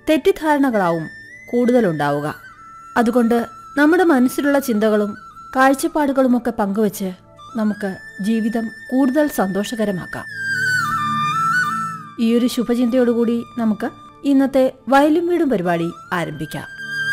തെറ്റിദ്ധാരണകളാവും കൂടുതലുണ്ടാവുക അതുകൊണ്ട് നമ്മുടെ മനസ്സിലുള്ള ചിന്തകളും കാഴ്ചപ്പാടുകളുമൊക്കെ പങ്കുവച്ച് നമുക്ക് ജീവിതം കൂടുതൽ സന്തോഷകരമാക്കാം ഈ ഒരു ശുഭചിന്തയോടുകൂടി നമുക്ക് ഇന്നത്തെ വയലും വീടും പരിപാടി ആരംഭിക്കാം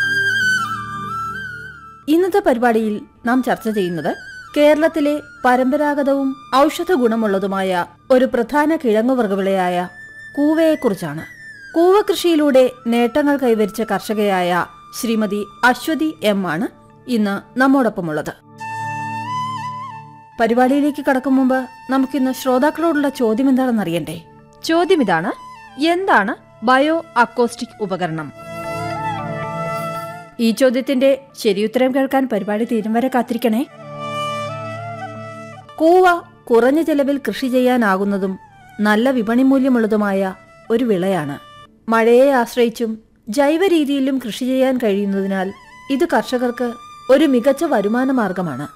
ഇന്നത്തെ പരിപാടിയിൽ നാം ചർച്ച ചെയ്യുന്നത് കേരളത്തിലെ പരമ്പരാഗതവും ഔഷധ ഗുണമുള്ളതുമായ ഒരു പ്രധാന കിഴങ്ങുവർഗവിളയായ കൂവയെക്കുറിച്ചാണ് കൂവ കൃഷിയിലൂടെ നേട്ടങ്ങൾ കൈവരിച്ച കർഷകയായ ശ്രീമതി അശ്വതി എം ആണ് ഇന്ന് നമ്മോടൊപ്പമുള്ളത് പരിപാടിയിലേക്ക് കടക്കും മുമ്പ് നമുക്കിന്ന് ശ്രോതാക്കളോടുള്ള ചോദ്യം എന്താണെന്ന് അറിയണ്ടേ ചോദ്യം ഇതാണ് എന്താണ് ബയോ അക്കോസ്റ്റിക് ഉപകരണം ഈ ചോദ്യത്തിന്റെ ശരിയുത്തരം കേൾക്കാൻ പരിപാടി തീരും വരെ കാത്തിരിക്കണേ കൂവ കുറഞ്ഞ ചെലവിൽ കൃഷി ചെയ്യാനാകുന്നതും നല്ല വിപണി മൂല്യമുള്ളതുമായ ഒരു വിളയാണ് മഴയെ ആശ്രയിച്ചും ജൈവ രീതിയിലും കൃഷി ചെയ്യാൻ കഴിയുന്നതിനാൽ ഇത് കർഷകർക്ക് ഒരു മികച്ച വരുമാന മാർഗമാണ്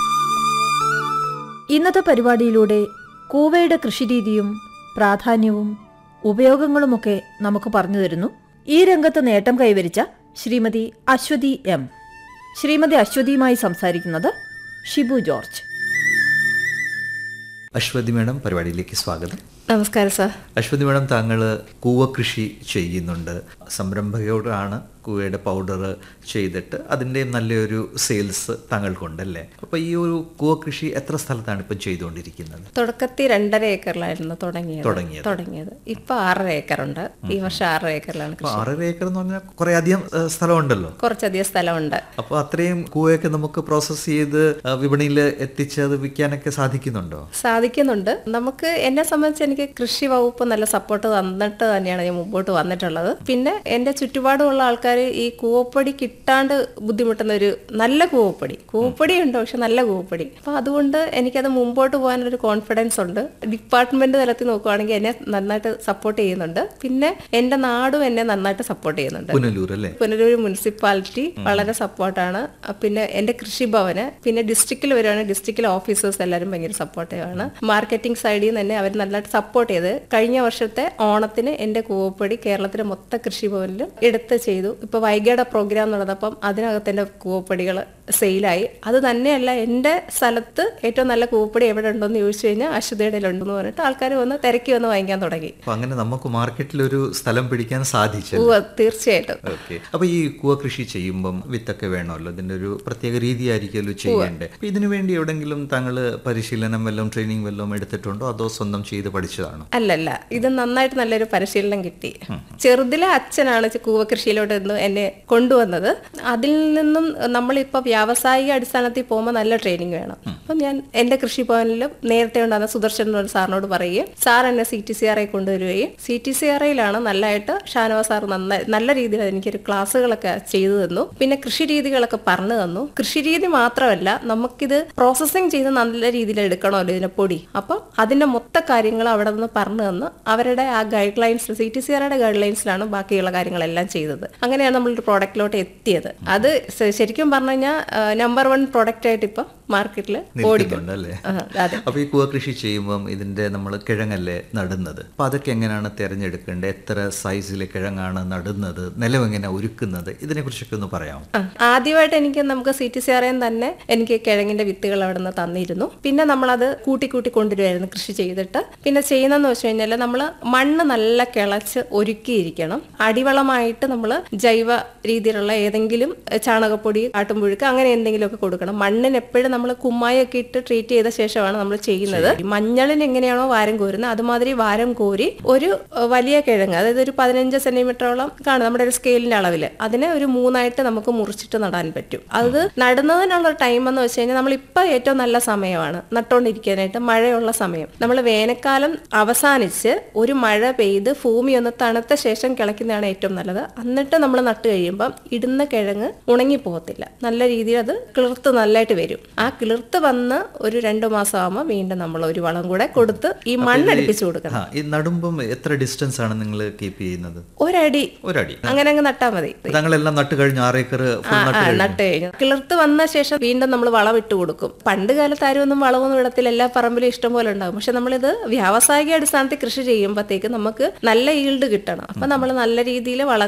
ഇന്നത്തെ പരിപാടിയിലൂടെ കൂവയുടെ കൃഷിരീതിയും പ്രാധാന്യവും ഉപയോഗങ്ങളുമൊക്കെ നമുക്ക് പറഞ്ഞു തരുന്നു ഈ രംഗത്ത് നേട്ടം കൈവരിച്ച ശ്രീമതി അശ്വതി എം ശ്രീമതി അശ്വതിയുമായി സംസാരിക്കുന്നത് ഷിബു ജോർജ് അശ്വതി മേഡം പരിപാടിയിലേക്ക് സ്വാഗതം നമസ്കാരം സാർ അശ്വതി മേഡം താങ്കൾ കൂവ കൃഷി ചെയ്യുന്നുണ്ട് സംരംഭകയോടാണ് കൂവയുടെ പൗഡർ ചെയ്തിട്ട് അതിൻ്റെ നല്ലൊരു സെയിൽസ് താങ്കൾക്കുണ്ടല്ലേ അപ്പോൾ ഈ ഒരു കൂവ കൃഷി എത്ര സ്ഥലത്താണ് ഇപ്പം ചെയ്തുകൊണ്ടിരിക്കുന്നത് തുടക്കത്തിൽ രണ്ടര ഏക്കറിലായിരുന്നു തുടങ്ങിയത് തുടങ്ങിയത്. തുടങ്ങിയത് ഇപ്പൊ ആറര ഏക്കറുണ്ട് ഈ വർഷം ആറര ഏക്കറിലാണ് അപ്പോൾ കൃഷി ആറര ഏക്കർ എന്ന് പറഞ്ഞാൽ കുറേ അധികം ഏ, സ്ഥലമുണ്ടല്ലോ കുറച്ചധികം സ്ഥലമുണ്ട് അപ്പോൾ അത്രയും കൂവയൊക്കെ നമുക്ക് പ്രോസസ്സ് ചെയ്ത് ആ, വിപണിയിൽ എത്തിച്ച് അത് വിൽക്കാനൊക്കെ സാധിക്കുന്നുണ്ടോ സാധിക്കുന്നുണ്ട് നമുക്ക് എന്നെ സംബന്ധിച്ച് എനിക്ക് കൃഷി വകുപ്പ് നല്ല സപ്പോർട്ട് തന്നിട്ട് തന്നെയാണ് ഞാൻ മുമ്പോട്ട് വന്നിട്ടുള്ളത് പിന്നെ എന്റെ ചുറ്റുപാടുമുള്ള ആൾക്കാർ ഈ കൂവപ്പൊടി കിട്ടാണ്ട് ബുദ്ധിമുട്ടുന്ന ഒരു നല്ല കൂവപ്പൊടി കൂവപ്പൊടി ഉണ്ട് പക്ഷെ നല്ല കൂവപ്പൊടി അപ്പൊ അതുകൊണ്ട് എനിക്കത് മുമ്പോട്ട് പോകാനൊരു കോൺഫിഡൻസ് ഉണ്ട് ഡിപ്പാർട്ട്മെന്റ് തലത്തിൽ നോക്കുവാണെങ്കിൽ എന്നെ നന്നായിട്ട് സപ്പോർട്ട് ചെയ്യുന്നുണ്ട് പിന്നെ എന്റെ നാടും എന്നെ നന്നായിട്ട് സപ്പോർട്ട് ചെയ്യുന്നുണ്ട് പുനലൂർ അല്ലേ പുനലൂർ മുനിസിപ്പാലിറ്റി വളരെ സപ്പോർട്ടാണ് പിന്നെ എന്റെ കൃഷിഭവന് പിന്നെ ഡിസ്ട്രിക്റ്റിൽ വരുവാണെങ്കിൽ ഡിസ്ട്രിക്റ്റിലെ ഓഫീസേഴ്സ് എല്ലാവരും ഭയങ്കര സപ്പോർട്ടീവാണ് മാർക്കറ്റിംഗ് സൈഡിൽ നിന്ന് തന്നെ അവർ നല്ലതായിട്ട് സപ്പോർട്ട് ചെയ്ത് കഴിഞ്ഞ വർഷത്തെ ഓണത്തിന് എന്റെ കൂവപ്പൊടി കേരളത്തിലെ മൊത്ത കൃഷിഭവനിലും എടുത്ത് ചെയ്തു ഇപ്പൊ വൈകിയുടെ പ്രോഗ്രാം നടന്നപ്പം അതിനകത്ത് എന്റെ കൂവപ്പൊടികൾ സെയിലായി അത് തന്നെയല്ല എന്റെ സ്ഥലത്ത് ഏറ്റവും നല്ല കൂവപ്പൊടി എവിടെ ഉണ്ടോന്ന് ചോദിച്ചു കഴിഞ്ഞാൽ അശ്വതയുടെ ഉണ്ടെന്ന് പറഞ്ഞിട്ട് ആൾക്കാർ വന്ന് തിരക്കി വന്ന് വാങ്ങിക്കാൻ തുടങ്ങി അപ്പോൾ അങ്ങനെ നമുക്ക് മാർക്കറ്റിൽ ഒരു സ്ഥലം പിടിക്കാൻ സാധിച്ചു ഉവ്വ്, തീർച്ചയായിട്ടും ഓക്കെ അപ്പൊ ഈ കൂവ കൃഷി ചെയ്യുമ്പം വിത്തൊക്കെ വേണമല്ലോ ഇതിന്റെ ഒരു പ്രത്യേക രീതി ആയിരിക്കുമല്ലോ ചെയ്യേണ്ടത് അപ്പൊ ഇതിനു വേണ്ടി എവിടെങ്കിലും താങ്കൾ പരിശീലനം വല്ലതും ട്രെയിനിങ് വല്ലതും എടുത്തിട്ടുണ്ടോ അതോ സ്വന്തം ചെയ്ത് പഠിച്ചതാണോ അല്ലല്ല ഇത് നന്നായിട്ട് നല്ലൊരു പരിശീലനം കിട്ടി ചെറുതിലെ അച്ഛനാണ് ചെ- കൂവകൃഷിയിലോട്ട് ഇന്ന് എന്നെ കൊണ്ടുവന്നത് അതിൽ നിന്നും നമ്മളിപ്പോൾ വ്യാവസായിക അടിസ്ഥാനത്തിൽ പോകുമ്പോൾ നല്ല ട്രെയിനിങ് വേണം അപ്പം ഞാൻ എൻ്റെ കൃഷിഭവനിൽ നേരത്തെ ഉണ്ടാകുന്ന സുദർശൻ എന്ന് പറഞ്ഞ സാറിനോട് പറയുകയും സാർ എന്നെ C T C R I കൊണ്ടുവരികയും സി ടി സി ആർ ഐയിലാണ് നല്ലതായിട്ട് ഷാനവാസ് സാർ നന്നായി നല്ല രീതിയിൽ എനിക്കൊരു ക്ലാസ്സുകളൊക്കെ ചെയ്തു തന്നു പിന്നെ കൃഷി രീതികളൊക്കെ പറഞ്ഞു തന്നു കൃഷി രീതി മാത്രമല്ല നമുക്കിത് പ്രോസസ്സിങ് ചെയ്ത് നല്ല രീതിയിൽ എടുക്കണമല്ലോ ഇതിന്റെ പൊടി അപ്പം അതിന്റെ മൊത്ത കാര്യങ്ങൾ അവിടെ നിന്ന് പറഞ്ഞു തന്ന് അവരുടെ ആ guidelines C T C ആറുടെ ഗൈഡ് ലൈൻസിലാണ് ബാക്കിയുള്ള കാര്യങ്ങളെല്ലാം ചെയ്തത് അങ്ങനെയാണ് നമ്മളൊരു പ്രോഡക്റ്റിലോട്ട് എത്തിയത് അത് ശ- ശരിക്കും പറഞ്ഞു കഴിഞ്ഞാൽ നമ്പർ വൺ പ്രോഡക്റ്റ് ആയിട്ട് ഇപ്പം മാർക്കറ്റിൽ ഓടിക്കും നിൽക്കുന്നുണ്ട് അല്ലേ ആ, അതെ അപ്പൊ ഈ കൂവ കൃഷി ചെയ്യുമ്പം ഇതിന്റെ നമ്മൾ കിഴങ്ങല്ലേ നടുന്നത് അപ്പൊ അതൊക്കെ എങ്ങനെയാണ് തിരഞ്ഞെടുക്കേണ്ടത് എത്ര സൈസിലെ കിഴങ്ങാണ് നടുന്നത് നിലം എങ്ങനെ ഒരുക്കുന്നത് ഇതിനെ കുറിച്ചൊക്കെ ഒന്ന് പറയാമോ ആ, ആദ്യമായിട്ട് എനിക്ക് നമുക്ക് സി ടി സി ആർ തന്നെ എനിക്ക് കിഴങ്ങിന്റെ വിത്തുകൾ അവിടെ നിന്ന് തന്നിരുന്നു പിന്നെ നമ്മളത് കൂട്ടി കൂട്ടി കൊണ്ടുവരുമായിരുന്നു കൃഷി ചെയ്തിട്ട് പിന്നെ ചെയ്യുന്നതെന്ന് വെച്ച് കഴിഞ്ഞാൽ നമ്മൾ മണ്ണ് നല്ല കിളച്ച് ഒരുക്കിയിരിക്കണം അടിവളമായിട്ട് നമ്മൾ ജൈവ രീതിയിലുള്ള ഏതെങ്കിലും എഹ്, ചാണകപ്പൊടി ആട്ടുംപുഴുക്ക് അങ്ങനെ എന്തെങ്കിലുമൊക്കെ കൊടുക്കണം മണ്ണിന് എപ്പോഴും നമ്മൾ കുമ്മായൊക്കെ ഇട്ട് ട്രീറ്റ് ചെയ്ത ശേഷമാണ് നമ്മൾ ചെയ്യുന്നത് മഞ്ഞളിന് എങ്ങനെയാണോ വാരം കോരുന്നത് അതുമാതിരി വാരം കോരി ഒരു എഹ്, വലിയ കിഴങ്ങ് അതായത് ഒരു പതിനഞ്ച് സെന്റിമീറ്ററോളം കാണും നമ്മുടെ ഒരു സ്കെയിലിന്റെ അളവിൽ അതിനെ ഒരു മൂന്നായിട്ട് നമുക്ക് മുറിച്ചിട്ട് നടാൻ പറ്റും അത് നടുന്നതിനുള്ള ടൈം എന്ന് വെച്ച് കഴിഞ്ഞാൽ നമ്മൾ ഇപ്പൊ ഏറ്റവും നല്ല സമയമാണ് നട്ടുകൊണ്ടിരിക്കാനായിട്ട് മഴയുള്ള സമയം നമ്മൾ വേനൽക്കാലം അവസാനിച്ച് ഒരു മഴ പെയ്ത് ഭൂമി ഒന്ന് തണുത്ത ശേഷം കിളയ്ക്കുന്നതാണ് ഏറ്റവും നല്ലത് എന്നിട്ട് നമ്മൾ നട്ട് കഴിയുമ്പം ഇടുന്ന കിഴങ്ങ് ഉണങ്ങി പോകത്തില്ല നല്ല രീതിയിൽ അത് കിളിർത്ത് നല്ലതായിട്ട് വരും ആ കിളിർത്ത് വന്ന് ഒരു രണ്ടു മാസം ആകുമ്പോൾ വീണ്ടും നമ്മൾ ഒരു വളം കൂടെ കൊടുത്ത് ഈ മണ്ണടിപ്പിച്ചു കൊടുക്കണം ആ ഈ നടുമ്പം എത്ര ഡിസ്റ്റൻസ് ആണ് നിങ്ങൾ കീപ്പ് ചെയ്യുന്നത് ഒരടി ഒരടി അങ്ങനെ അങ്ങ് നട്ടാ മതി താങ്കളെല്ലാം നട്ട് കഴിഞ്ഞു ആറേക്കർ ഫുൾ ആ, നട്ട് ആ, കഴിഞ്ഞു നട്ട് കഴിഞ്ഞു കിളിർത്ത് വന്ന ശേഷം വീണ്ടും നമ്മൾ വളം ഇട്ട് കൊടുക്കും പണ്ട് കാലത്ത് ആരും ഒന്നും വളമൊന്നും ഇടത്തില്ല എല്ലാ പറമ്പിലും ഇഷ്ടം പോലെ ഉണ്ടാകും പക്ഷെ നമ്മളിത് വ്യാവസായിക അടിസ്ഥാനത്തിൽ കൃഷി ചെയ്യുമ്പോഴത്തേക്ക് നമുക്ക് നല്ല ഈൽഡ് കിട്ടണം അപ്പൊ നമ്മൾ നല്ല രീതിയിൽ വളം